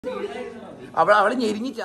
അവൾ അവള് ഞെരിഞ്ഞിച്ച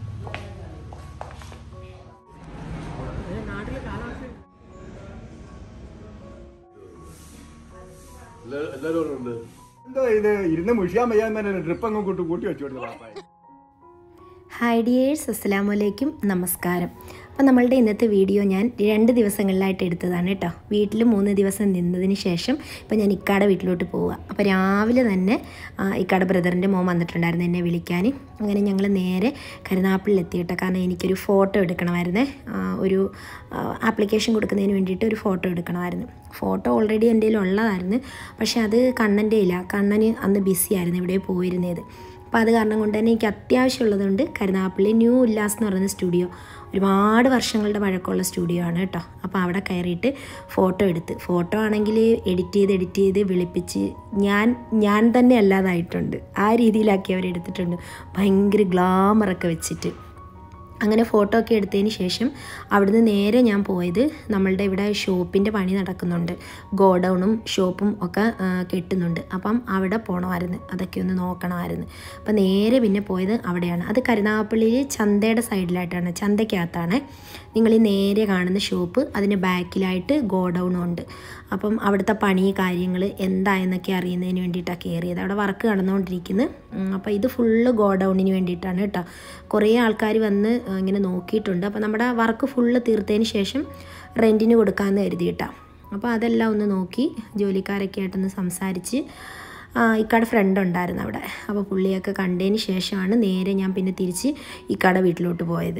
എല്ലാവരും ഉണ്ട് എന്തോ ഇത് ഇരുന്ന് മുഷിയാൻ വയ്യാൻ ട്രിപ്പ് അങ്ങ് കൂട്ടി കൂട്ടി വെച്ചു കൊടുത്തു പാപ്പായ ഹായ് ഡിയേഴ്സ് അസ്സലാമു അലൈക്കും നമസ്കാരം അപ്പോൾ നമ്മളുടെ ഇന്നത്തെ വീഡിയോ ഞാൻ രണ്ട് ദിവസങ്ങളിലായിട്ട് എടുത്തതാണ് കേട്ടോ വീട്ടിൽ മൂന്ന് ദിവസം നിന്നതിന് ശേഷം ഇപ്പോൾ ഞാൻ ഇക്കാടെ വീട്ടിലോട്ട് പോവുക അപ്പോൾ രാവിലെ തന്നെ ആ, ഇക്കാടെ ബ്രദറിൻ്റെ മോൻ വന്നിട്ടുണ്ടായിരുന്നു എന്നെ വിളിക്കാൻ അങ്ങനെ ഞങ്ങൾ നേരെ കരുനാപ്പിളിൽ എത്തി കേട്ടോ കാരണം എനിക്കൊരു ഫോട്ടോ എടുക്കണമായിരുന്നേ ആ, ഒരു ആപ്ലിക്കേഷൻ കൊടുക്കുന്നതിന് വേണ്ടിയിട്ട് ഒരു ഫോട്ടോ എടുക്കണമായിരുന്നു ഫോട്ടോ ഓൾറെഡി എൻ്റെ കയ്യിൽ ഉള്ളതായിരുന്നു പക്ഷേ അത് കണ്ണൻ്റെ ഇല്ല കണ്ണന് അന്ന് ബിസി ആയിരുന്നു ഇവിടെ പോയിരുന്നത് അപ്പോൾ അത് കാരണം കൊണ്ട് തന്നെ എനിക്ക് അത്യാവശ്യമുള്ളതുകൊണ്ട് കരുനാഗപ്പള്ളി ന്യൂ ഉല്ലാസ് എന്ന് പറയുന്ന സ്റ്റുഡിയോ ഒരുപാട് വർഷങ്ങളുടെ പഴക്കമുള്ള സ്റ്റുഡിയോ ആണ് കേട്ടോ അപ്പോൾ അവിടെ കയറിയിട്ട് ഫോട്ടോ എടുത്ത് ഫോട്ടോ ആണെങ്കിൽ എഡിറ്റ് ചെയ്ത് എഡിറ്റ് ചെയ്ത് വിളിപ്പിച്ച് ഞാൻ ഞാൻ തന്നെ അല്ലാതായിട്ടുണ്ട് ആ രീതിയിലാക്കി അവരെടുത്തിട്ടുണ്ട് ഭയങ്കര ഗ്ലാമറൊക്കെ വെച്ചിട്ട് അങ്ങനെ ഫോട്ടോ ഒക്കെ എടുത്തതിന് ശേഷം അവിടുന്ന് നേരെ ഞാൻ പോയത് നമ്മളുടെ ഇവിടെ ഷോപ്പിൻ്റെ പണി നടക്കുന്നുണ്ട് ഗോഡൗണും ഷോപ്പും ഒക്കെ ആ, കെട്ടുന്നുണ്ട് അപ്പം അവിടെ പോകണമായിരുന്നു അതൊക്കെ ഒന്ന് നോക്കണമായിരുന്നു അപ്പം നേരെ പിന്നെ പോയത് അവിടെയാണ് അത് കരുനാഗപ്പള്ളിയിൽ ചന്തയുടെ സൈഡിലായിട്ടാണ് ചന്തയ്ക്കകത്താണ് നിങ്ങൾ ഈ നേരെ കാണുന്ന ഷോപ്പ് അതിന് ബാക്കിലായിട്ട് ഗോഡൗണും ഉണ്ട് അപ്പം അവിടുത്തെ പണി കാര്യങ്ങൾ എന്തായെന്നൊക്കെ അറിയുന്നതിന് വേണ്ടിയിട്ടാണ് കയറിയത് അവിടെ വർക്ക് നടന്നുകൊണ്ടിരിക്കുന്നത് ഉം, അപ്പോൾ ഇത് ഫുള്ള് ഗോഡൗണിന് വേണ്ടിയിട്ടാണ് കേട്ടോ കുറേ ആൾക്കാർ വന്ന് ആ, ഇങ്ങനെ നോക്കിയിട്ടുണ്ട് അപ്പോൾ നമ്മുടെ വർക്ക് ഫുള്ള് തീർത്തതിന് ശേഷം റെൻറ്റിന് കൊടുക്കാമെന്ന് കരുതിയിട്ടാണ് അപ്പോൾ അതെല്ലാം ഒന്ന് നോക്കി ജോലിക്കാരൊക്കെ ആയിട്ടൊന്ന് സംസാരിച്ച് ആ, ഇക്കാടെ ഫ്രണ്ട് ഉണ്ടായിരുന്നു അവിടെ അപ്പോൾ പുള്ളിയൊക്കെ കണ്ടതിന് ശേഷമാണ് നേരെ ഞാൻ പിന്നെ തിരിച്ച് ഇക്കാടെ വീട്ടിലോട്ട് പോയത്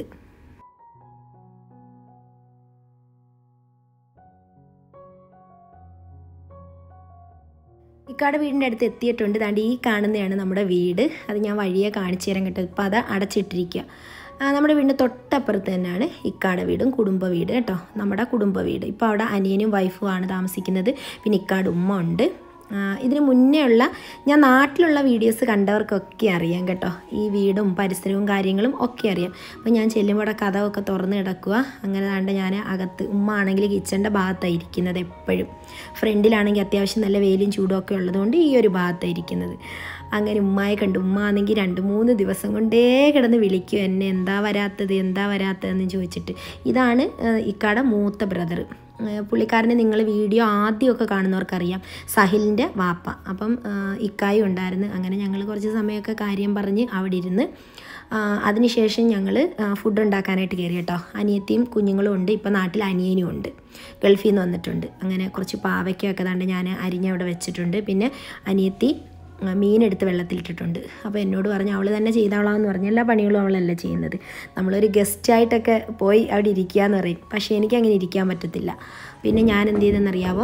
ഇക്കാടെ വീടിൻ്റെ അടുത്ത് എത്തിയിട്ടുണ്ട് ദാണ്ട് ഈ കാണുന്നതാണ് നമ്മുടെ വീട് അത് ഞാൻ വഴിയെ കാണിച്ചു തരാൻ കേട്ടോ ഇപ്പോൾ അത് അടച്ചിട്ടിരിക്കുക ആ, നമ്മുടെ വീടിൻ്റെ തൊട്ടപ്പുറത്ത് തന്നെയാണ് ഇക്കാടെ വീടും കുടുംബ വീട് കേട്ടോ നമ്മുടെ കുടുംബ വീട് ഇപ്പോൾ അവിടെ അനിയനും വൈഫും ആണ് താമസിക്കുന്നത് പിന്നെ ഇക്കാട് ഉമ്മ ഉണ്ട് ആ, ഇതിന് മുന്നേ ഉള്ള ഞാൻ നാട്ടിലുള്ള വീഡിയോസ് കണ്ടവർക്കൊക്കെ അറിയാം കേട്ടോ ഈ വീടും പരിസരവും കാര്യങ്ങളും ഒക്കെ അറിയാം അപ്പോൾ ഞാൻ ചെല്ലുമ്പോൾ അവിടെ കഥമൊക്കെ തുറന്ന് കിടക്കുക അങ്ങനെ താണ്ട് ഞാൻ അകത്ത് ഉമ്മ ആണെങ്കിൽ കിച്ചൻ്റെ ഭാഗത്താണ് ഇരിക്കുന്നത് എപ്പോഴും ഫ്രണ്ടിലാണെങ്കിൽ അത്യാവശ്യം നല്ല വെയിലും ചൂടും ഒക്കെ ഉള്ളതുകൊണ്ട് ഈ ഒരു ഭാഗത്താണ് ഇരിക്കുന്നത് അങ്ങനെ ഉമ്മയെ കണ്ടു ഉമ്മ ആണെങ്കിൽ രണ്ട് മൂന്ന് ദിവസം കൊണ്ടേ കിടന്ന് വിളിക്കും എന്നെ എന്താ വരാത്തത് എന്താ വരാത്തതെന്ന് ചോദിച്ചിട്ട് ഇതാണ് ആ, ഇക്കാടെ മൂത്ത ബ്രദർ പുള്ളിക്കാരനെ നിങ്ങൾ വീഡിയോ ആദ്യമൊക്കെ കാണുന്നവർക്കറിയാം സഹിലിൻ്റെ വാപ്പ അപ്പം ആ, ഇക്കായും ഉണ്ടായിരുന്നു അങ്ങനെ ഞങ്ങൾ കുറച്ച് സമയമൊക്കെ കാര്യം പറഞ്ഞ് അവിടെ ഇരുന്ന് ആ, അതിനുശേഷം ഞങ്ങൾ ഫുഡ് ഉണ്ടാക്കാനായിട്ട് കയറി കേട്ടോ അനിയത്തിയും കുഞ്ഞുങ്ങളും ഉണ്ട് ഇപ്പോൾ നാട്ടിൽ അനിയനും ഉണ്ട് ഗൾഫിൽ നിന്ന് വന്നിട്ടുണ്ട് അങ്ങനെ കുറച്ച് പാവയ്ക്കൊക്കെ ദാണ്ട് ഞാൻ അരിഞ്ഞവിടെ വെച്ചിട്ടുണ്ട് പിന്നെ അനിയത്തി ആ, മീനെടുത്ത് വെള്ളത്തിലിട്ടിട്ടുണ്ട് അപ്പോൾ എന്നോട് പറഞ്ഞു അവൾ തന്നെ ചെയ്തവളാന്ന് പറഞ്ഞു എല്ലാ പണികളും അവളല്ല ചെയ്യുന്നത് നമ്മളൊരു ഗസ്റ്റായിട്ടൊക്കെ പോയി അവിടെ ഇരിക്കുക എന്ന് പറയും പക്ഷേ എനിക്കങ്ങനെ ഇരിക്കാൻ പറ്റത്തില്ല പിന്നെ ഞാൻ എന്ത് ചെയ്തെന്നറിയാവോ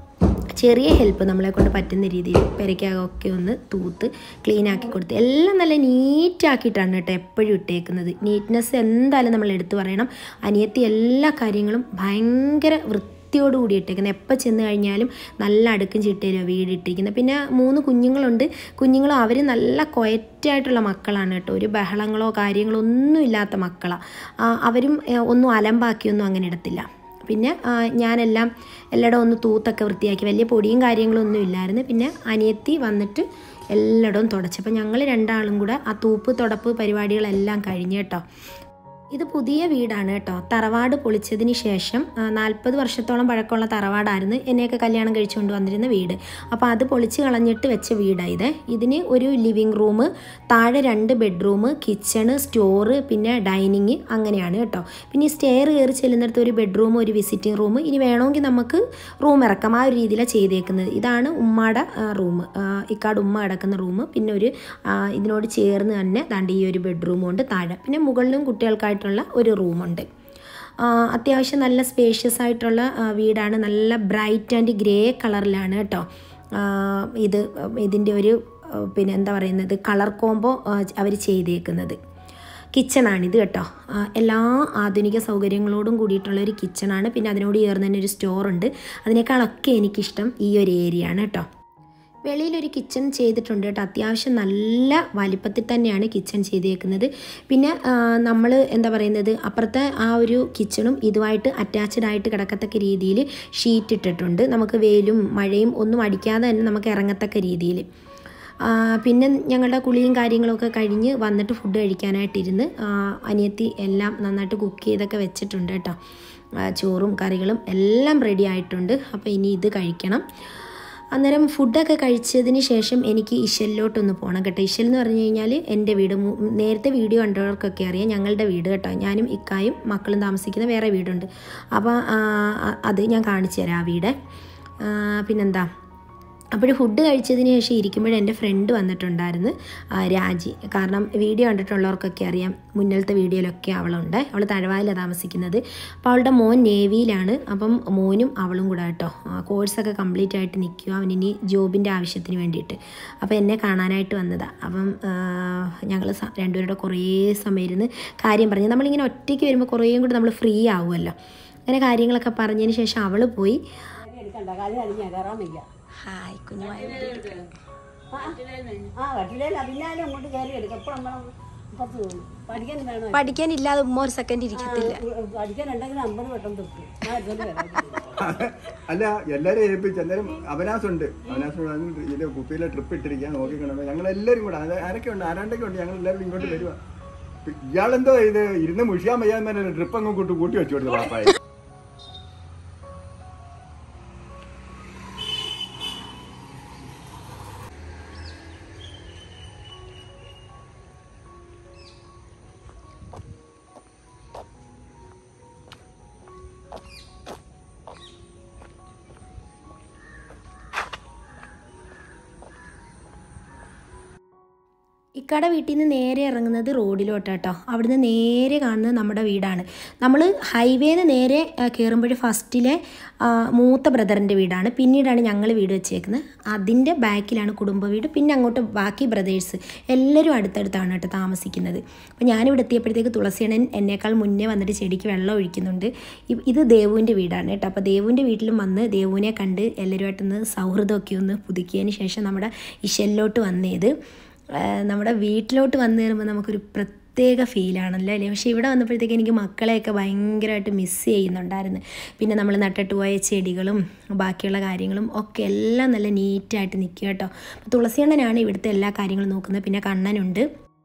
ചെറിയ ഹെൽപ്പ് നമ്മളെ കൊണ്ട് പറ്റുന്ന രീതിയിൽ പെരയ്ക്കകമൊക്കെ ഒന്ന് തൂത്ത് ക്ലീൻ ആക്കി കൊടുത്ത് എല്ലാം നല്ല നീറ്റാക്കിയിട്ടാണ് കേട്ടോ എപ്പോഴും ഇട്ടേക്കുന്നത് നീറ്റ്നെസ് എന്തായാലും നമ്മൾ എടുത്തു പറയണം അനിയത്തി എല്ലാ കാര്യങ്ങളും ഭയങ്കര വൃത്തിയോടുകൂടി ഇട്ടേക്കുന്നത് എപ്പോൾ ചെന്ന് കഴിഞ്ഞാലും നല്ല അടുക്കും ചിട്ടയിലോ വീട് ഇട്ടിരിക്കുന്നത് പിന്നെ മൂന്ന് കുഞ്ഞുങ്ങളുണ്ട് കുഞ്ഞുങ്ങളും അവർ നല്ല കൊയറ്റായിട്ടുള്ള മക്കളാണ് കേട്ടോ ഒരു ബഹളങ്ങളോ കാര്യങ്ങളോ ഒന്നും ഇല്ലാത്ത മക്കളാണ് അവരും ഏ, ഒന്നും അലമ്പാക്കിയൊന്നും അങ്ങനെ ഇടത്തില്ല പിന്നെ ആ, ഞാനെല്ലാം എല്ലായിടവും ഒന്ന് തൂത്തൊക്കെ വൃത്തിയാക്കി വലിയ പൊടിയും കാര്യങ്ങളും ഒന്നും ഇല്ലായിരുന്നു പിന്നെ അനിയത്തി വന്നിട്ട് എല്ലായിടവും തുടച്ചപ്പോൾ ഞങ്ങൾ രണ്ടാളും കൂടെ ആ തൂപ്പ് തുടപ്പ് പരിപാടികളെല്ലാം കഴിഞ്ഞ് കേട്ടോ ഇത് പുതിയ വീടാണ് കേട്ടോ തറവാട് പൊളിച്ചതിന് ശേഷം നാൽപ്പത് വർഷത്തോളം പഴക്കമുള്ള തറവാടായിരുന്നു എന്നെയൊക്കെ കല്യാണം കഴിച്ചുകൊണ്ട് വന്നിരുന്ന വീട് അപ്പോൾ അത് പൊളിച്ച് കളഞ്ഞിട്ട് വെച്ച വീടാണ് ഇത് ഇതിന് ഒരു ലിവിങ് റൂം താഴെ രണ്ട് ബെഡ്റൂം കിച്ചണ് സ്റ്റോറ് പിന്നെ ഡൈനിങ് അങ്ങനെയാണ് കേട്ടോ പിന്നെ ഈ സ്റ്റെയർ കയറി ചെല്ലുന്നിടത്ത് ഒരു ബെഡ്റൂം ഒരു വിസിറ്റിംഗ് റൂം ഇനി വേണമെങ്കിൽ നമുക്ക് റൂം ഇറക്കാം ആ ഒരു രീതിയിലാണ് ചെയ്തേക്കുന്നത് ഇതാണ് ഉമ്മയുടെ റൂം ഇക്കാട് ഉമ്മ കിടക്കുന്ന റൂം പിന്നെ ഒരു ആ, ഇതിനോട് ചേർന്ന് തന്നെ ദാണ്ട് ഈ ഒരു ബെഡ്റൂമും ഉണ്ട് താഴെ പിന്നെ മുകളിലും കുട്ടികൾക്കായിട്ടുള്ള ഒരു റൂമുണ്ട് ആ, അത്യാവശ്യം നല്ല സ്പേഷ്യസ് ആയിട്ടുള്ള ആ, വീടാണ് നല്ല ബ്രൈറ്റ് ആൻഡ് ഗ്രേ കളറിലാണ് കേട്ടോ ആ, ഇത് ഇതിൻ്റെ ഒരു ആ, പിന്നെ എന്താ പറയുന്നത് കളർ കോംബോ അവർ ചെയ്തേക്കുന്നത് കിച്ചണാണിത് കേട്ടോ ആ, എല്ലാ ആധുനിക സൗകര്യങ്ങളോടും കൂടിയിട്ടുള്ള ഒരു കിച്ചണാണ് പിന്നെ അതിനോട് ചേർന്ന് തന്നെ ഒരു സ്റ്റോറുണ്ട് അതിനേക്കാളൊക്കെ എനിക്കിഷ്ടം ഈ ഒരു ഏരിയ ആണ് കേട്ടോ വെളിയിലൊരു കിച്ചൺ ചെയ്തിട്ടുണ്ട് കേട്ടോ അത്യാവശ്യം നല്ല വലിപ്പത്തിൽ തന്നെയാണ് കിച്ചൺ ചെയ്തേക്കുന്നത് പിന്നെ നമ്മൾ എന്താ പറയുന്നത് അപ്പുറത്തെ ആ ഒരു കിച്ചണും ഇതുമായിട്ട് അറ്റാച്ച്ഡ് ആയിട്ട് കിടക്കത്തക്ക രീതിയിൽ ഷീറ്റ് ഇട്ടിട്ടുണ്ട് നമുക്ക് വെയിലും മഴയും ഒന്നും അടിക്കാതെ തന്നെ നമുക്ക് ഇറങ്ങത്തക്ക രീതിയിൽ ആ, പിന്നെ ഞങ്ങളുടെ കുളിയും കാര്യങ്ങളൊക്കെ കഴിഞ്ഞ് വന്നിട്ട് ഫുഡ് കഴിക്കാനായിട്ടിരുന്ന് ആ, അനിയത്തി എല്ലാം നന്നായിട്ട് കുക്ക് ചെയ്തൊക്കെ വെച്ചിട്ടുണ്ട് കേട്ടോ ആ, ചോറും കറികളും എല്ലാം റെഡി ആയിട്ടുണ്ട് അപ്പോൾ ഇനി ഇത് കഴിക്കണം അന്നേരം ഫുഡൊക്കെ കഴിച്ചതിന് ശേഷം എനിക്ക് ഇശലിലോട്ടൊന്ന് പോകണം കേട്ടോ ഇശൽ എന്ന് പറഞ്ഞു കഴിഞ്ഞാൽ എൻ്റെ വീട് മു- നേരത്തെ വീഡിയോ കണ്ടവർക്കൊക്കെ അറിയാം ഞങ്ങളുടെ വീട് കേട്ടോ ഞാനും ഇക്കായും മക്കളും താമസിക്കുന്ന വേറെ വീടുണ്ട് അപ്പോൾ അത് ഞാൻ കാണിച്ചു തരാം ആ വീട് ആ, പിന്നെന്താ അപ്പോൾ ഫുഡ് കഴിച്ചതിന് ശേഷം ഇരിക്കുമ്പോൾ എൻ്റെ ഫ്രണ്ട് വന്നിട്ടുണ്ടായിരുന്നു ആ, രാജി കാരണം വീഡിയോ കണ്ടിട്ടുള്ളവർക്കൊക്കെ അറിയാം മുന്നിലത്തെ വീഡിയോയിലൊക്കെ അവളുണ്ട് അവൾ തഴവായിലാണ് താമസിക്കുന്നത് അപ്പോൾ അവളുടെ മോൻ നേവിയിലാണ് അപ്പം മോനും അവളും കൂടെ കേട്ടോ ആ, കോഴ്സൊക്കെ കംപ്ലീറ്റ് ആയിട്ട് നിൽക്കുക അവനിനി ജോബിൻ്റെ ആവശ്യത്തിന് വേണ്ടിയിട്ട് അപ്പോൾ എന്നെ കാണാനായിട്ട് വന്നതാണ് അപ്പം ഞങ്ങൾ രണ്ടുപേരുടെ കുറേ സമയം ഇരുന്ന് കാര്യം പറഞ്ഞ് നമ്മളിങ്ങനെ ഒറ്റയ്ക്ക് വരുമ്പോൾ കുറേയും കൂടി നമ്മൾ ഫ്രീ ആവുമല്ലോ അങ്ങനെ കാര്യങ്ങളൊക്കെ പറഞ്ഞതിന് ശേഷം അവൾ പോയി എടുക്കണ്ട കാലം അലിഞ്ഞ കയറാൻ വയ്യ ഹായ് കുഞ്ഞുമായി ആ കട്ടിലേല പിന്നാലും അങ്ങോട്ട് കയറി എടുക്കും എപ്പോൾ നമ്മൾ പുറത്ത് പോകും പഠിക്കാൻ വേണം പഠിക്കാനില്ലാതെ ഉമ്മ ഒരു സെക്കൻഡ് ഇരിക്കത്തില്ല പഠിക്കാനുണ്ടെങ്കിൽ അമ്പത് വട്ടം തൊട്ടു ഞാൻ എടുത്തോണ്ട് വരാം അല്ല എല്ലാരും ഏൽപ്പിച്ച് അന്നേരം അവനാസുണ്ട് അവനാസുണ്ട് ഇത് കുപ്പിയിലെ ട്രിപ്പ് ഇട്ടിരിക്കാൻ നോക്കിക്കണം ഞങ്ങൾ എല്ലാവരും കൂടെ അത് ആരൊക്കെ ഉണ്ട് ആരാണ്ടൊക്കെ ഉണ്ട് ഞങ്ങൾ എല്ലാവരും ഇങ്ങോട്ട് വരുവാ ഇയാളെന്തോ ഇത് ഇരുന്ന് മുഷിയാൻ വയ്യാൻ ട്രിപ്പ് അങ്ങ് കൂട്ടി കൂട്ടി വെച്ചു കൊടുത്തു പാപ്പായി ഇക്കടെ വീട്ടിൽ നിന്ന് നേരെ ഇറങ്ങുന്നത് റോഡിലോട്ടാട്ടോ അവിടുന്ന് നേരെ കാണുന്നത് നമ്മുടെ വീടാണ് നമ്മൾ ഹൈവേന്ന് നേരെ കയറുമ്പോൾ ഫസ്റ്റിലെ ആ, മൂത്ത ബ്രദറിൻ്റെ വീടാണ് പിന്നീടാണ് ഞങ്ങൾ വീട് വെച്ചേക്കുന്നത് അതിൻ്റെ ബാക്കിലാണ് കുടുംബ വീട് പിന്നെ അങ്ങോട്ട് ബാക്കി ബ്രദേഴ്സ് എല്ലാവരും അടുത്തടുത്താണ് കേട്ടോ താമസിക്കുന്നത് അപ്പോൾ ഞാനിവിടെ എത്തിയപ്പോഴത്തേക്ക് തുളസിയണ്ണൻ എന്നേക്കാൾ മുന്നേ വന്നിട്ട് ചെടിക്ക് വെള്ളം ഒഴിക്കുന്നുണ്ട് ഇ- ഇത് ദേവുവിൻ്റെ വീടാണ് കേട്ടോ അപ്പോൾ ദേവുവിൻ്റെ വീട്ടിലും വന്ന് ദേവുവിനെ കണ്ട് എല്ലാവരുമായിട്ടൊന്ന് സൗഹൃദമൊക്കെ ഒന്ന് പുതുക്കിയതിന് ശേഷം നമ്മുടെ ഇശലിലോട്ട് വന്നേത് ആ, നമ്മുടെ വീട്ടിലോട്ട് വന്നു കയറുമ്പോൾ നമുക്കൊരു പ്രത്യേക ഫീലാണല്ലോ അല്ലേ പക്ഷേ ഇവിടെ വന്നപ്പോഴത്തേക്ക് എനിക്ക് മക്കളെയൊക്കെ ഭയങ്കരമായിട്ട് മിസ് ചെയ്യുന്നുണ്ടായിരുന്നു പിന്നെ നമ്മൾ നട്ടിട്ട് പോയ ചെടികളും ബാക്കിയുള്ള കാര്യങ്ങളും ഒക്കെ എല്ലാം നല്ല നീറ്റായിട്ട് നിൽക്കുക കേട്ടോ അപ്പോൾ തുളസിയണ്ണനാണ് ഇവിടുത്തെ എല്ലാ കാര്യങ്ങളും നോക്കുന്നത് പിന്നെ കണ്ണനുണ്ട്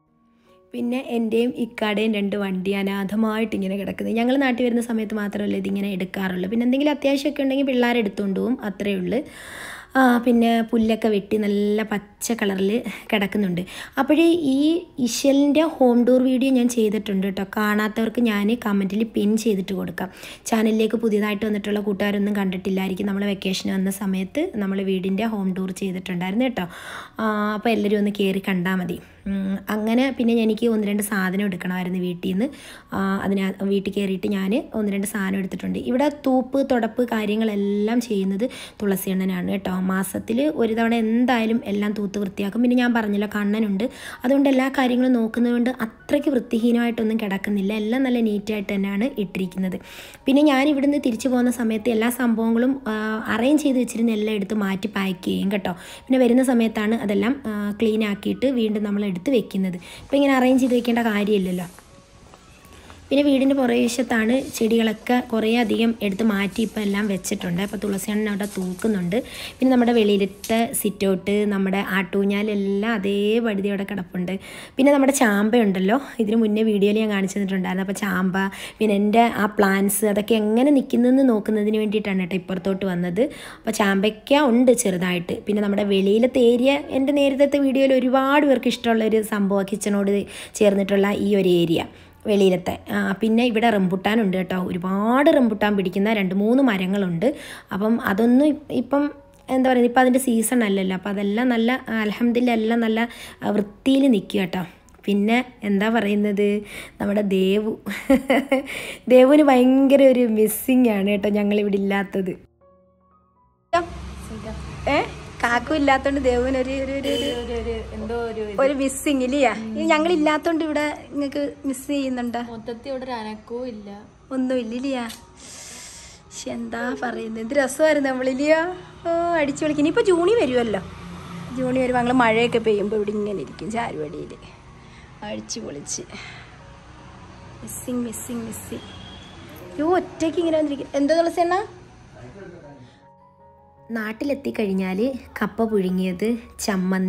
പിന്നെ എൻ്റെയും ഇക്കാടേയും രണ്ട് വണ്ടി അനാഥമായിട്ട് ഇങ്ങനെ കിടക്കുന്നത് ഞങ്ങൾ നാട്ടിൽ വരുന്ന സമയത്ത് മാത്രമല്ല ഇതിങ്ങനെ എടുക്കാറുള്ളൂ പിന്നെ എന്തെങ്കിലും അത്യാവശ്യമൊക്കെ ഉണ്ടെങ്കിൽ പിള്ളേർ എടുത്തുകൊണ്ട് പോകും അത്രയേ ഉള്ളൂ ആ, പിന്നെ പുല്ലൊക്കെ വെട്ടി നല്ല പച്ച കളറിൽ കിടക്കുന്നുണ്ട് അപ്പോഴേ ഈ ഇശലിൻ്റെ ഹോം ടൂർ വീഡിയോ ഞാൻ ചെയ്തിട്ടുണ്ട് കേട്ടോ കാണാത്തവർക്ക് ഞാൻ കമൻറ്റിൽ പിൻ ചെയ്തിട്ട് കൊടുക്കാം ചാനലിലേക്ക് പുതിയതായിട്ട് വന്നിട്ടുള്ള കൂട്ടുകാരൊന്നും കണ്ടിട്ടില്ലായിരിക്കും നമ്മൾ വെക്കേഷൻ വന്ന സമയത്ത് നമ്മൾ വീടിൻ്റെ ഹോം ടൂർ ചെയ്തിട്ടുണ്ടായിരുന്നു കേട്ടോ അപ്പോൾ എല്ലാവരും ഒന്ന് കയറി കണ്ടാൽ മതി ഉം, അങ്ങനെ പിന്നെ എനിക്ക് ഒന്ന് രണ്ട് സാധനം എടുക്കണമായിരുന്നു വീട്ടിൽ നിന്ന് അതിന് വീട്ടിൽ കയറിയിട്ട് ഞാൻ ഒന്ന് രണ്ട് സാധനം എടുത്തിട്ടുണ്ട് ഇവിടെ തൂപ്പ് തുടപ്പ് കാര്യങ്ങളെല്ലാം ചെയ്യുന്നത് തുളസിയണ്ണനാണ് കേട്ടോ മാസത്തിൽ ഒരു തവണ എന്തായാലും എല്ലാം തൂത്ത് വൃത്തിയാക്കും പിന്നെ ഞാൻ പറഞ്ഞല്ലോ കണ്ണനുണ്ട് അതുകൊണ്ട് എല്ലാ കാര്യങ്ങളും നോക്കുന്നതുകൊണ്ട് അത്രയ്ക്ക് വൃത്തിഹീനമായിട്ടൊന്നും കിടക്കുന്നില്ല എല്ലാം നല്ല നീറ്റായിട്ട് തന്നെയാണ് ഇട്ടിരിക്കുന്നത് പിന്നെ ഞാൻ ഇവിടുന്ന് തിരിച്ചു പോകുന്ന സമയത്ത് എല്ലാ സംഭവങ്ങളും അറേഞ്ച് ചെയ്ത് വെച്ചിരുന്ന എല്ലാം എടുത്ത് മാറ്റി പാക്ക് ചെയ്യും കേട്ടോ പിന്നെ വരുന്ന സമയത്താണ് അതെല്ലാം ക്ലീൻ ആക്കിയിട്ട് വീണ്ടും നമ്മൾ എടുത്ത് വെക്കുന്നത് ഇപ്പോൾ ഇങ്ങനെ അറേഞ്ച് ചെയ്ത് വെക്കേണ്ട കാര്യമില്ലല്ലോ പിന്നെ വീടിൻ്റെ പുറവശത്താണ് ചെടികളൊക്കെ കുറേ അധികം എടുത്ത് മാറ്റി ഇപ്പോൾ എല്ലാം വെച്ചിട്ടുണ്ട് അപ്പോൾ തുളസിയണ്ണൻ അവിടെ തൂക്കുന്നുണ്ട് പിന്നെ നമ്മുടെ വെളിയിലത്തെ സിറ്റൗട്ട് നമ്മുടെ ആട്ടൂഞ്ഞാലെല്ലാം അതേ പടുതി അവിടെ കിടപ്പുണ്ട് പിന്നെ നമ്മുടെ ചാമ്പയുണ്ടല്ലോ ഇതിന് മുന്നേ വീഡിയോയിൽ ഞാൻ കാണിച്ചു തന്നിട്ടുണ്ടായിരുന്നു അപ്പോൾ ചാമ്പ പിന്നെ എൻ്റെ ആ പ്ലാന്റ്സ് അതൊക്കെ എങ്ങനെ നിൽക്കുന്നതെന്ന് നോക്കുന്നതിന് വേണ്ടിയിട്ടാണ് കേട്ടോ ഇപ്പുറത്തോട്ട് വന്നത് അപ്പോൾ ചാമ്പയ്ക്ക ഉണ്ട് ചെറുതായിട്ട് പിന്നെ നമ്മുടെ വെളിയിലത്തെ ഏരിയ എൻ്റെ നേരത്തെ വീഡിയോയിൽ ഒരുപാട് പേർക്ക് ഇഷ്ടമുള്ള ഒരു സംഭവം കിച്ചണോട് ചേർന്നിട്ടുള്ള ഈ ഒരു ഏരിയ വെളിയിലത്തെ ആ, പിന്നെ ഇവിടെ റംബുട്ടാനുണ്ട് കേട്ടോ ഒരുപാട് റംബുട്ടാൻ പിടിക്കുന്ന രണ്ട് മൂന്ന് മരങ്ങളുണ്ട് അപ്പം അതൊന്നും ഇപ്- ഇപ്പം എന്താ പറയുക ഇപ്പം അതിൻ്റെ സീസൺ അല്ലല്ലോ അപ്പോൾ അതെല്ലാം നല്ല അലഹമ്മദില്ല എല്ലാം നല്ല വൃത്തിയിൽ നിൽക്കുക കേട്ടോ പിന്നെ എന്താ പറയുന്നത് നമ്മുടെ ദേവു ദേവുവിന് ഭയങ്കര ഒരു മിസ്സിങ് ആണ് കേട്ടോ ഞങ്ങളിവിടെ ഇല്ലാത്തത് ഏ കാക്കു ഇല്ലാത്തോണ്ട് ദേവുവിന് ഒരു ഒരു ഒരു ഒരു എന്തോ ഒരു ഒരു മിസ്സിങ് ഇല്ലയാ ഞങ്ങൾ ഇല്ലാത്തോണ്ട് ഇവിടെ നിങ്ങൾക്ക് മിസ് ചെയ്യുന്നുണ്ടോ മൊത്തത്തിൽ ഇവിടെ ഒരു അനക്കവും ഇല്ല ഒന്നും ഇല്ലില്ലയാ പക്ഷെ എന്താ പറയുന്നത് എന്ത് രസമായിരുന്നു നമ്മളില്ലയോ ഓ അടിച്ചു വിളിക്കും ഇനിയിപ്പോൾ ജൂണി വരുമല്ലോ ജൂണി വരുമ്പോൾ ഞങ്ങൾ മഴയൊക്കെ പെയ്യുമ്പോൾ ഇവിടെ ഇങ്ങനെ ഇരിക്കും ചാരുവടിയിൽ അടിച്ചു പൊളിച്ച് മിസ്സിങ് മിസ്സിങ് മിസ്സിങ് യോ ഒറ്റയ്ക്ക് ഇങ്ങനെ വന്നിരിക്കും എന്താ തുളസിയണ്ണ നാട്ടിലെത്തിക്കഴിഞ്ഞാൽ കപ്പ പുഴുങ്ങിയത് ചമ്മന്തി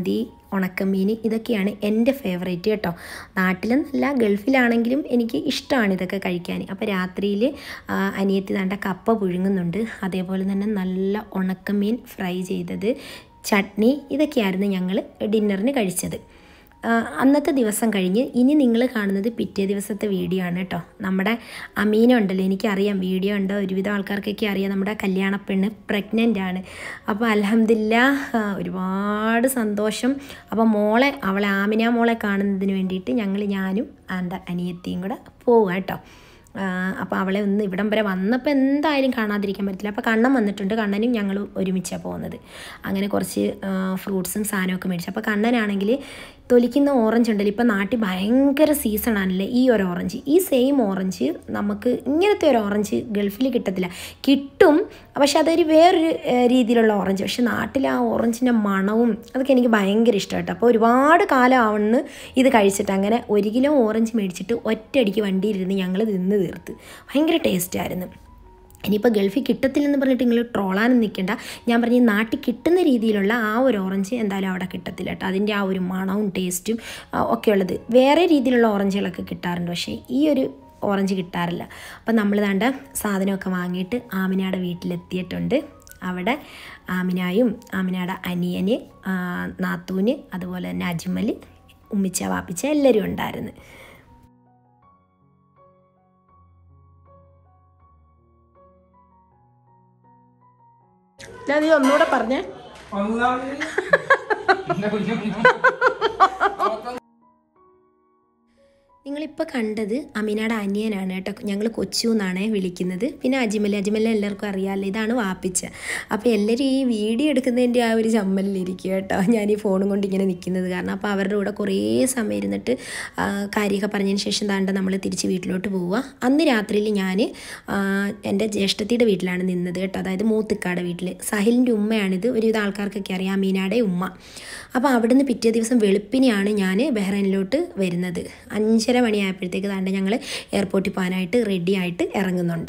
ഉണക്കമീൻ ഇതൊക്കെയാണ് എൻ്റെ ഫേവറേറ്റ് കേട്ടോ നാട്ടിലെന്നല്ല ഗൾഫിലാണെങ്കിലും എനിക്ക് ഇഷ്ടമാണ് ഇതൊക്കെ കഴിക്കാൻ അപ്പോൾ രാത്രിയിൽ അനിയത്തി താണ്ട കപ്പ പുഴുങ്ങുന്നുണ്ട് അതേപോലെ തന്നെ നല്ല ഉണക്കമീൻ ഫ്രൈ ചെയ്തത് ചട്നി ഇതൊക്കെയായിരുന്നു ഞങ്ങൾ ഡിന്നറിന് കഴിച്ചത് ആ, അന്നത്തെ ദിവസം കഴിഞ്ഞ് ഇനി നിങ്ങൾ കാണുന്നത് പിറ്റേ ദിവസത്തെ വീഡിയോ ആണ് കേട്ടോ നമ്മുടെ അമീന ഉണ്ടല്ലോ എനിക്കറിയാം വീഡിയോ ഉണ്ട് ഒരുവിധം ആൾക്കാർക്കൊക്കെ അറിയാം നമ്മുടെ കല്യാണപ്പെണ്ണ് പ്രഗ്നൻ്റ് ആണ് അപ്പോൾ അലഹമില്ല ഒരുപാട് സന്തോഷം അപ്പോൾ മോളെ അവളെ ആമിന മോളെ കാണുന്നതിന് വേണ്ടിയിട്ട് ഞങ്ങൾ ഞാനും എൻ്റെ അനിയത്തിയും കൂടെ പോവുക കേട്ടോ അപ്പോൾ അവളെ ഒന്ന് ഇവിടം വരെ വന്നപ്പോൾ എന്തായാലും കാണാതിരിക്കാൻ പറ്റില്ല അപ്പോൾ കണ്ണൻ വന്നിട്ടുണ്ട് കണ്ണനും ഞങ്ങൾ ഒരുമിച്ചാണ് പോകുന്നത് അങ്ങനെ കുറച്ച് ഫ്രൂട്ട്സും സാധനമൊക്കെ മേടിച്ചു അപ്പോൾ കണ്ണനാണെങ്കിൽ തൊലിക്കുന്ന ഓറഞ്ച് ഉണ്ടല്ലോ ഇപ്പോൾ നാട്ടിൽ ഭയങ്കര സീസണാണല്ലേ ഈ ഒരു ഓറഞ്ച് ഈ സെയിം ഓറഞ്ച് നമുക്ക് ഇങ്ങനത്തെ ഒരു ഓറഞ്ച് ഗൾഫിൽ കിട്ടത്തില്ല കിട്ടും പക്ഷെ അതൊരു വേറൊരു ഏഹ്, രീതിയിലുള്ള ഓറഞ്ച് പക്ഷെ നാട്ടിൽ ആ ഓറഞ്ചിൻ്റെ മണവും അതൊക്കെ എനിക്ക് ഭയങ്കര ഇഷ്ടമായിട്ട് അപ്പോൾ ഒരുപാട് കാലം ആവണ്ണ് ഇത് കഴിച്ചിട്ട് അങ്ങനെ ഒരു കിലോ ഓറഞ്ച് മേടിച്ചിട്ട് ഒറ്റയടിക്ക് വണ്ടിയിലിരുന്ന് ഞങ്ങൾ നിന്ന് തീർത്ത് ഭയങ്കര ടേസ്റ്റായിരുന്നു ഇനിയിപ്പോൾ ഗൾഫിൽ കിട്ടത്തില്ലെന്ന് പറഞ്ഞിട്ട് നിങ്ങൾ ട്രോളാനും നിൽക്കണ്ട ഞാൻ പറഞ്ഞ നാട്ടിൽ കിട്ടുന്ന രീതിയിലുള്ള ആ ഒരു ഓറഞ്ച് എന്തായാലും അവിടെ കിട്ടത്തില്ല കേട്ടോ അതിൻ്റെ ആ ഒരു മണവും ടേസ്റ്റും ആ, ഒക്കെ ഉള്ളത് വേറെ രീതിയിലുള്ള ഓറഞ്ചുകളൊക്കെ കിട്ടാറുണ്ട് പക്ഷേ ഈ ഒരു ഓറഞ്ച് കിട്ടാറില്ല അപ്പം നമ്മൾ ദാണ്ട സാധനമൊക്കെ വാങ്ങിയിട്ട് ആമിനയുടെ വീട്ടിലെത്തിയിട്ടുണ്ട് അവിടെ ആമിനായും ആമിനയുടെ അനിയന് ആ, നാത്തൂന് അതുപോലെ തന്നെ അജ്മൽ ഉമ്മിച്ച വാപ്പിച്ച എല്ലാവരും ഉണ്ടായിരുന്നു ഞാൻ നീ ഒന്നുകൂടെ പറഞ്ഞേ നിങ്ങളിപ്പോൾ കണ്ടത് അമീനയുടെ അനിയനാണ് കേട്ടോ ഞങ്ങൾ കൊച്ചു എന്നാണ് വിളിക്കുന്നത് പിന്നെ അജിമൽ അജിമൽ എല്ലാവർക്കും അറിയാമല്ലോ ഇതാണ് വാപ്പിച്ച അപ്പോൾ എല്ലാവരും ഈ വീഡിയോ എടുക്കുന്നതിൻ്റെ ആ ഒരു ചമ്മലിലിരിക്കുക കേട്ടോ ഞാൻ ഈ ഫോണും കൊണ്ട് ഇങ്ങനെ നിൽക്കുന്നത് കാരണം അപ്പോൾ അവരുടെ കൂടെ കുറേ സമയം ഇരുന്നിട്ട് ആ, കാര്യമൊക്കെ പറഞ്ഞതിന് ശേഷം താണ്ട നമ്മൾ തിരിച്ച് വീട്ടിലോട്ട് പോവുക അന്ന് രാത്രിയിൽ ഞാൻ എൻ്റെ ജ്യേഷ്ഠത്തിയുടെ വീട്ടിലാണ് നിന്നത് കേട്ടോ അതായത് മൂത്തിക്കാട് വീട്ടിൽ സാഹിലിൻ്റെ ഉമ്മയാണിത് ഒരുവിധ ആൾക്കാർക്കൊക്കെ അറിയാം അമീനയുടെ ഉമ്മ അപ്പോൾ അവിടുന്ന് പിറ്റേ ദിവസം വെളുപ്പിനെയാണ് ഞാൻ ബഹ്റൈനിലോട്ട് വരുന്നത് അഞ്ചര മണിയായപ്പോഴത്തേക്ക് താണ്ട് ഞങ്ങൾ എയർപോർട്ടിൽ പോകാനായിട്ട് റെഡി ആയിട്ട് ഇറങ്ങുന്നുണ്ട്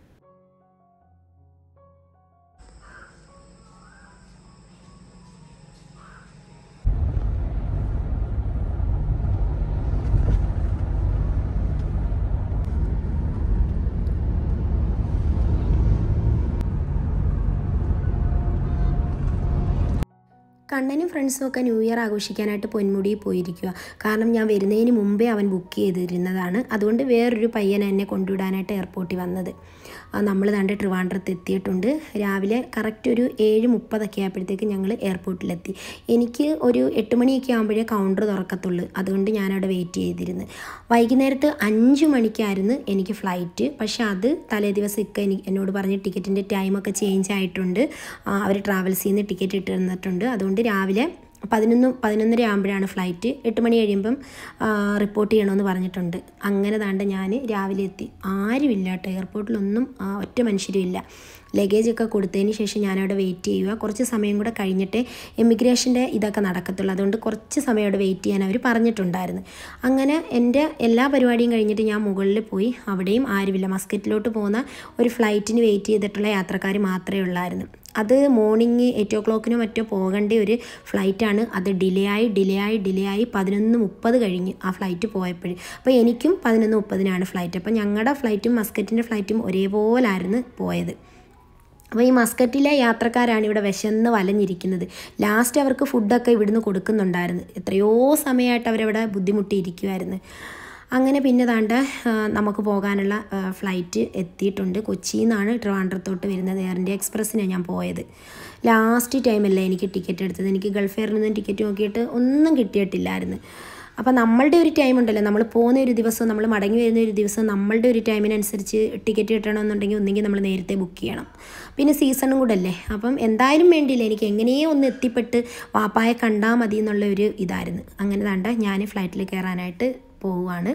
കണ്ണനും ഫ്രണ്ട്സും ഒക്കെ ന്യൂ ഇയർ ആഘോഷിക്കാനായിട്ട് പൊന്മുടിയിൽ പോയിരിക്കുക കാരണം ഞാൻ വരുന്നതിന് മുമ്പേ അവൻ ബുക്ക് ചെയ്തിരുന്നതാണ് അതുകൊണ്ട് വേറൊരു പയ്യൻ എന്നെ കൊണ്ടുവിടാനായിട്ട് എയർപോർട്ടിൽ വന്നത് നമ്മൾ തൻ്റെ ട്രിവാൻഡ്രത്ത് എത്തിയിട്ടുണ്ട് രാവിലെ കറക്റ്റ് ഒരു ഏഴ് മുപ്പതൊക്കെ ആയപ്പോഴത്തേക്ക് ഞങ്ങൾ എയർപോർട്ടിലെത്തി എനിക്ക് ഒരു എട്ട് മണിയൊക്കെ ആകുമ്പോഴേ കൗണ്ടർ തുറക്കത്തുള്ളൂ അതുകൊണ്ട് ഞാനവിടെ വെയിറ്റ് ചെയ്തിരുന്നു വൈകുന്നേരത്ത് അഞ്ച് മണിക്കായിരുന്നു എനിക്ക് ഫ്ലൈറ്റ് പക്ഷേ അത് തലേ ദിവസം ഇക്ക എനിക്ക് എന്നോട് പറഞ്ഞ് ടിക്കറ്റിൻ്റെ ടൈമൊക്കെ ചേഞ്ച് ആയിട്ടുണ്ട് അവർ ട്രാവൽസിൽ നിന്ന് ടിക്കറ്റ് ഇട്ട് തന്നിട്ടുണ്ട് അതുകൊണ്ട് രാവിലെ പതിനൊന്ന് പതിനൊന്നര ആകുമ്പോഴാണ് ഫ്ലൈറ്റ് എട്ട് മണി കഴിയുമ്പം റിപ്പോർട്ട് ചെയ്യണമെന്ന് പറഞ്ഞിട്ടുണ്ട് അങ്ങനെ താണ്ട് ഞാൻ രാവിലെ എത്തി ആരുമില്ല കേട്ടോ എയർപോർട്ടിലൊന്നും ആ, ഒറ്റ മനുഷ്യരും ഇല്ല ലഗേജൊക്കെ കൊടുത്തതിന് ശേഷം ഞാനവിടെ വെയിറ്റ് ചെയ്യുക കുറച്ച് സമയം കൂടെ കഴിഞ്ഞിട്ടേ എമിഗ്രേഷൻ്റെ ഇതൊക്കെ നടക്കത്തുള്ളൂ അതുകൊണ്ട് കുറച്ച് സമയം അവിടെ വെയിറ്റ് ചെയ്യാൻ അവർ പറഞ്ഞിട്ടുണ്ടായിരുന്നു അങ്ങനെ എൻ്റെ എല്ലാ പരിപാടിയും കഴിഞ്ഞിട്ട് ഞാൻ മുകളിൽ പോയി അവിടെയും ആരുമില്ല മസ്കറ്റിലോട്ട് പോകുന്ന ഒരു ഫ്ലൈറ്റിന് വെയിറ്റ് ചെയ്തിട്ടുള്ള യാത്രക്കാർ മാത്രമേ ഉള്ളായിരുന്നു അത് മോർണിംഗ് എയ്റ്റ് ഓ ക്ലോക്കിനോ മറ്റോ പോകേണ്ട ഒരു ഫ്ലൈറ്റാണ് അത് ഡിലേ ആയി ഡിലേ ആയി ഡിലേ ആയി പതിനൊന്ന് മുപ്പത് കഴിഞ്ഞ് ആ ഫ്ലൈറ്റ് പോയപ്പോഴും അപ്പോൾ എനിക്കും പതിനൊന്ന് മുപ്പതിനാണ് ഫ്ലൈറ്റ് അപ്പോൾ ഞങ്ങളുടെ ഫ്ലൈറ്റും മസ്കറ്റിൻ്റെ ഫ്ലൈറ്റും ഒരേപോലായിരുന്നു പോയത് അപ്പോൾ ഈ മസ്കറ്റിലെ യാത്രക്കാരാണ് ഇവിടെ വിശന്ന് വലഞ്ഞിരിക്കുന്നത് ലാസ്റ്റ് അവർക്ക് ഫുഡൊക്കെ ഇവിടുന്ന് കൊടുക്കുന്നുണ്ടായിരുന്നു എത്രയോ സമയമായിട്ട് അവരവിടെ ബുദ്ധിമുട്ടിയിരിക്കുമായിരുന്നു അങ്ങനെ പിന്നെ താണ്ട ആ, നമുക്ക് പോകാനുള്ള ആ, ഫ്ലൈറ്റ് എത്തിയിട്ടുണ്ട് കൊച്ചിയിൽ നിന്നാണ് ട്രിവാൻഡ്രത്തോട്ട് വരുന്നത് എയർ ഇന്ത്യ എക്സ്പ്രസ്സിനാണ് ഞാൻ പോയത് ലാസ്റ്റ് ടൈമല്ലേ എനിക്ക് ടിക്കറ്റ് എടുത്തത് എനിക്ക് ഗൾഫ് എയറിൽ നിന്ന് ടിക്കറ്റ് നോക്കിയിട്ട് ഒന്നും കിട്ടിയിട്ടില്ലായിരുന്നു അപ്പോൾ നമ്മളുടെ ഒരു ടൈം ഉണ്ടല്ലോ നമ്മൾ പോകുന്ന ഒരു ദിവസം നമ്മൾ മടങ്ങി വരുന്ന ഒരു ദിവസം നമ്മളുടെ ഒരു ടൈമിനനുസരിച്ച് ടിക്കറ്റ് കിട്ടണമെന്നുണ്ടെങ്കിൽ ഒന്നെങ്കിൽ നമ്മൾ നേരത്തെ ബുക്ക് ചെയ്യണം പിന്നെ സീസണും കൂടെ അല്ലേ അപ്പം എന്തായാലും വേണ്ടിയില്ല എനിക്ക് എങ്ങനെയോ ഒന്ന് എത്തിപ്പെട്ട് വാപ്പായെ കണ്ടാൽ മതി എന്നുള്ള ഒരു ഇതായിരുന്നു അങ്ങനെ താണ്ട ഞാൻ ഫ്ലൈറ്റിൽ കയറാനായിട്ട് പോവുകയാണ്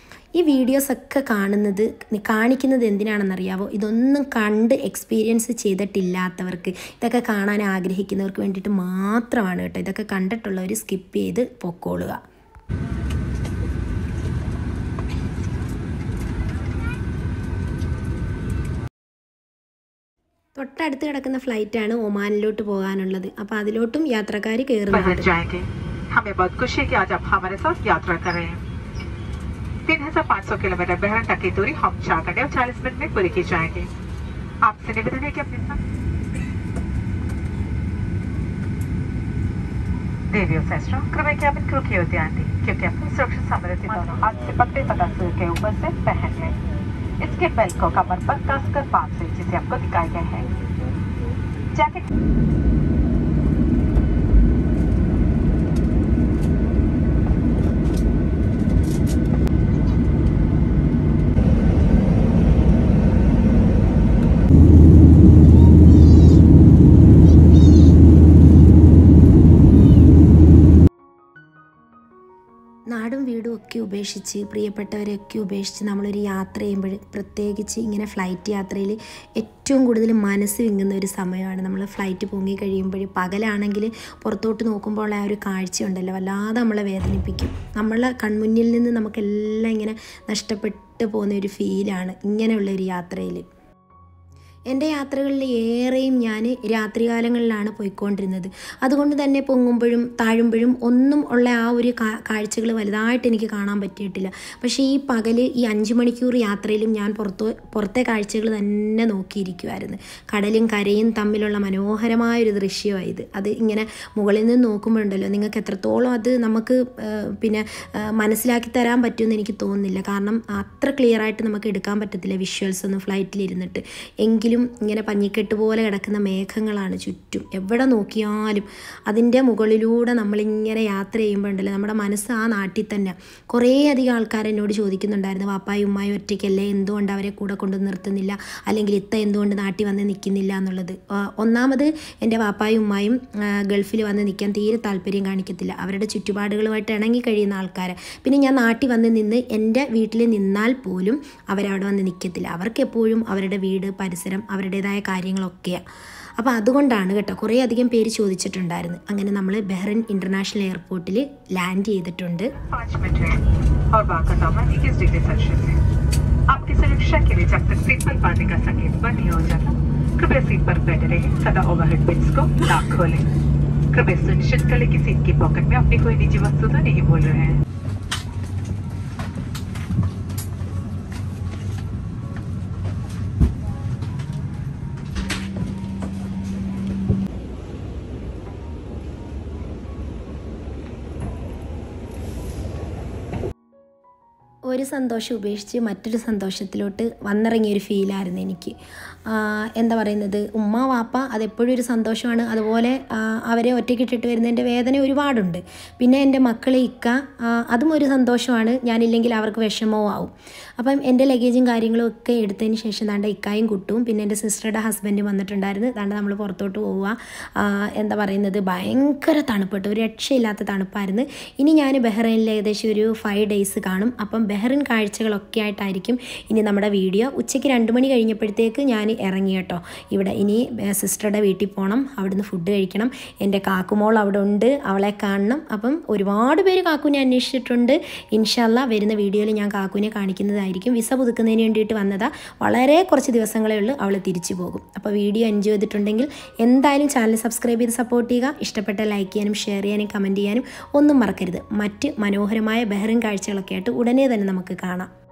ഈ വീഡിയോസൊക്കെ കാണുന്നത് കാണിക്കുന്നത് എന്തിനാണെന്നറിയാവോ ഇതൊന്നും കണ്ട് എക്സ്പീരിയൻസ് ചെയ്തിട്ടില്ലാത്തവർക്ക് ഇതൊക്കെ കാണാൻ ആഗ്രഹിക്കുന്നവർക്ക് വേണ്ടിയിട്ട് മാത്രമാണ് കേട്ടോ ഇതൊക്കെ കണ്ടിട്ടുള്ളവർ സ്കിപ്പ് ചെയ്ത് പൊക്കോളുക തൊട്ടടുത്ത് കിടക്കുന്ന ഫ്ലൈറ്റാണ് ഒമാനിലോട്ട് പോകാനുള്ളത് അപ്പോൾ അതിലോട്ടും യാത്രക്കാർ കയറുന്നുണ്ട് हमें बहुत खुशी है कि आज आप हमारे साथ यात्रा कर रहे हैं तीन हजार पाँच सौ किलोमीटर बहरन तक की दूरी हम चार घंटे और चालीस मिनट में पूरी की जाएगी आपसे निवेदन है कि अपने साथ देवियों सैस्ट्रो कृपया कैबिन क्रू की ओर ध्यान दें क्योंकि अपनी सुरक्षा समृद्धि दोनों हाथ से पकड़े तथा सिर के ऊपर से पहन लें इसके बेल्ट को कमर पर कसकर बांध लें जिसे आपको दिखाए गए हैं जैकेट നാടും വീടും ഒക്കെ ഉപേക്ഷിച്ച് പ്രിയപ്പെട്ടവരെയൊക്കെ ഉപേക്ഷിച്ച് നമ്മളൊരു യാത്ര ചെയ്യുമ്പോൾ പ്രത്യേകിച്ച് ഇങ്ങനെ ഫ്ലൈറ്റ് യാത്രയിൽ ഏറ്റവും കൂടുതൽ മനസ്സ് വിങ്ങുന്ന ഒരു സമയമാണ് നമ്മൾ ഫ്ലൈറ്റ് പൊങ്ങി കഴിയുമ്പോൾ പകലാണെങ്കിൽ പുറത്തോട്ട് നോക്കുമ്പോൾ ആ ഒരു കാഴ്ച ഉണ്ടല്ലോ വല്ലാതെ നമ്മളെ വേദനിപ്പിക്കും നമ്മളെ കൺമുന്നിൽ നിന്ന് നമുക്കെല്ലാം ഇങ്ങനെ നഷ്ടപ്പെട്ട് പോകുന്ന ഒരു ഫീലാണ് ഇങ്ങനെയുള്ള ഒരു യാത്രയിൽ എൻ്റെ യാത്രകളിൽ ഏറെയും ഞാൻ രാത്രികാലങ്ങളിലാണ് പോയിക്കൊണ്ടിരുന്നത് അതുകൊണ്ട് തന്നെ പൊങ്ങുമ്പോഴും താഴുമ്പോഴും ഒന്നും ഉള്ള ആ ഒരു കാഴ്ചകൾ വലുതായിട്ട് എനിക്ക് കാണാൻ പറ്റിയിട്ടില്ല പക്ഷേ ഈ പകൽ ഈ അഞ്ച് മണിക്കൂർ യാത്രയിലും ഞാൻ പുറത്തു പുറത്തെ കാഴ്ചകൾ തന്നെ നോക്കിയിരിക്കുമായിരുന്നു കടലും കരയും തമ്മിലുള്ള മനോഹരമായൊരു ദൃശ്യമാണ് ഇത് അത് ഇങ്ങനെ മുകളിൽ നിന്ന് നോക്കുമ്പോഴുണ്ടല്ലോ നിങ്ങൾക്ക് എത്രത്തോളം അത് നമുക്ക് ആ, പിന്നെ ആ, മനസ്സിലാക്കി തരാൻ പറ്റുമെന്ന് എനിക്ക് തോന്നുന്നില്ല കാരണം അത്ര ക്ലിയർ ആയിട്ട് നമുക്ക് എടുക്കാൻ പറ്റത്തില്ല വിഷ്വൽസ് ഒന്നും ഫ്ലൈറ്റിൽ ഇരുന്നിട്ട് എങ്കിലും ഇങ്ങനെ പഞ്ഞിക്കെട്ട് പോലെ കിടക്കുന്ന മേഘങ്ങളാണ് ചുറ്റും എവിടെ നോക്കിയാലും അതിൻ്റെ മുകളിലൂടെ നമ്മളിങ്ങനെ യാത്ര ചെയ്യുമ്പോൾ ഉണ്ടല്ലോ നമ്മുടെ മനസ്സ് ആ നാട്ടിൽ തന്നെ കുറേ അധികം ആൾക്കാർ എന്നോട് ചോദിക്കുന്നുണ്ടായിരുന്നു വാപ്പായും ഉമ്മായും ഒറ്റയ്ക്കല്ലേ എന്തുകൊണ്ട് അവരെ കൂടെ കൊണ്ട് നിർത്തുന്നില്ല അല്ലെങ്കിൽ ഇത്ത എന്തുകൊണ്ട് നാട്ടിൽ വന്ന് നിൽക്കുന്നില്ല എന്നുള്ളത് ആ, ഒന്നാമത് എൻ്റെ വാപ്പായും ഉമ്മായും ഗൾഫിൽ വന്ന് നിൽക്കാൻ തീരെ താല്പര്യം കാണിക്കത്തില്ല അവരുടെ ചുറ്റുപാടുകളുമായിട്ട് ഇണങ്ങി കഴിയുന്ന ആൾക്കാരെ പിന്നെ ഞാൻ നാട്ടിൽ വന്ന് നിന്ന് എൻ്റെ വീട്ടിൽ നിന്നാൽ പോലും അവരവിടെ വന്ന് നിൽക്കത്തില്ല അവർക്ക് എപ്പോഴും അവരുടെ വീട് പരിസരം അവരുടേതായ കാര്യങ്ങളൊക്കെയാണ് അപ്പോൾ അതുകൊണ്ടാണ് കേട്ടോ കുറേ അധികം പേര് ചോദിച്ചിട്ടുണ്ടായിരുന്നു അങ്ങനെ നമ്മൾ ബഹ്റൻ ഇൻ്റർനാഷണൽ എയർപോർട്ടിൽ ലാൻഡ് ചെയ്തിട്ടുണ്ട് पाँच मिनट है और वहाँ का तापमान इक्कीस डिग्री सेल्सियस है आपकी सुरक्षा के लिए जब तक सीट पर बांधने का संकेत बंद नहीं हो जाता कृपया सीट पर बैठे रहे तथा ओवरहेड पिन्स को ना खोलें कृपया सुनिश्चित कर लें कि सीट की पॉकेट में अपनी कोई निजी वस्तु तो नहीं भूल रहे हैं ഒരു സന്തോഷം ഉപേക്ഷിച്ച് മറ്റൊരു സന്തോഷത്തിലോട്ട് വന്നിറങ്ങിയ ഒരു ഫീലായിരുന്നു എനിക്ക് ആ, എന്താ പറയുന്നത് ഉമ്മ വാപ്പ അതെപ്പോഴും ഒരു സന്തോഷമാണ് അതുപോലെ ആ, അവരെ ഒറ്റയ്ക്കിട്ടിട്ട് വരുന്നതിൻ്റെ വേദന ഒരുപാടുണ്ട് പിന്നെ എൻ്റെ മക്കളെ ഇക്ക ആ, അതും ഒരു സന്തോഷമാണ് ഞാനില്ലെങ്കിൽ അവർക്ക് വിഷമവും ആവും അപ്പം എൻ്റെ ലഗേജും കാര്യങ്ങളും ഒക്കെ എടുത്തതിന് ശേഷം ദാണ്ട ഇക്കായും കുട്ടും പിന്നെ എൻ്റെ സിസ്റ്ററുടെ ഹസ്ബൻഡും വന്നിട്ടുണ്ടായിരുന്നു ദാണ്ട നമ്മൾ പുറത്തോട്ട് പോവുക ആ, എന്താ പറയുന്നത് ഭയങ്കര തണുപ്പിട്ട് ഒരു രക്ഷയില്ലാത്ത തണുപ്പായിരുന്നു ഇനി ഞാൻ ബഹ്റൈനിൽ ഏകദേശം ഒരു ഫൈവ് ഡേയ്സ് കാണും അപ്പം ബഹ്റിൻ കാഴ്ചകളൊക്കെ ആയിട്ടായിരിക്കും ഇനി നമ്മുടെ വീഡിയോ ഉച്ചയ്ക്ക് രണ്ട് മണി കഴിഞ്ഞപ്പോഴത്തേക്ക് ഞാൻ ഇറങ്ങി കേട്ടോ ഇവിടെ ഇനി സിസ്റ്ററുടെ വീട്ടിൽ പോകണം അവിടുന്ന് ഫുഡ് കഴിക്കണം എൻ്റെ കാക്കുമോൾ അവിടെ ഉണ്ട് അവളെ കാണണം അപ്പം ഒരുപാട് പേര് കാക്കുവിനെ അന്വേഷിച്ചിട്ടുണ്ട് ഇൻഷല്ല വരുന്ന വീഡിയോയിൽ ഞാൻ കാക്കുവിനെ കാണിക്കുന്നതായിരിക്കും വിസ പുതുക്കുന്നതിന് വേണ്ടിയിട്ട് വന്നതാ വളരെ കുറച്ച് ദിവസങ്ങളേ ഉള്ളൂ അവൾ തിരിച്ചു പോകും അപ്പോൾ വീഡിയോ എൻജോയ് ചെയ്തിട്ടുണ്ടെങ്കിൽ എന്തായാലും ചാനൽ സബ്സ്ക്രൈബ് ചെയ്ത് സപ്പോർട്ട് ചെയ്യുക ഇഷ്ടപ്പെട്ട ലൈക്ക് ചെയ്യാനും ഷെയർ ചെയ്യാനും കമൻറ്റ് ചെയ്യാനും ഒന്നും മറക്കരുത് മറ്റ് മനോഹരമായ ബഹ്റിൻ കാഴ്ചകളൊക്കെ ആയിട്ട് ഉടനെ തന്നെ നമുക്ക് കാണാം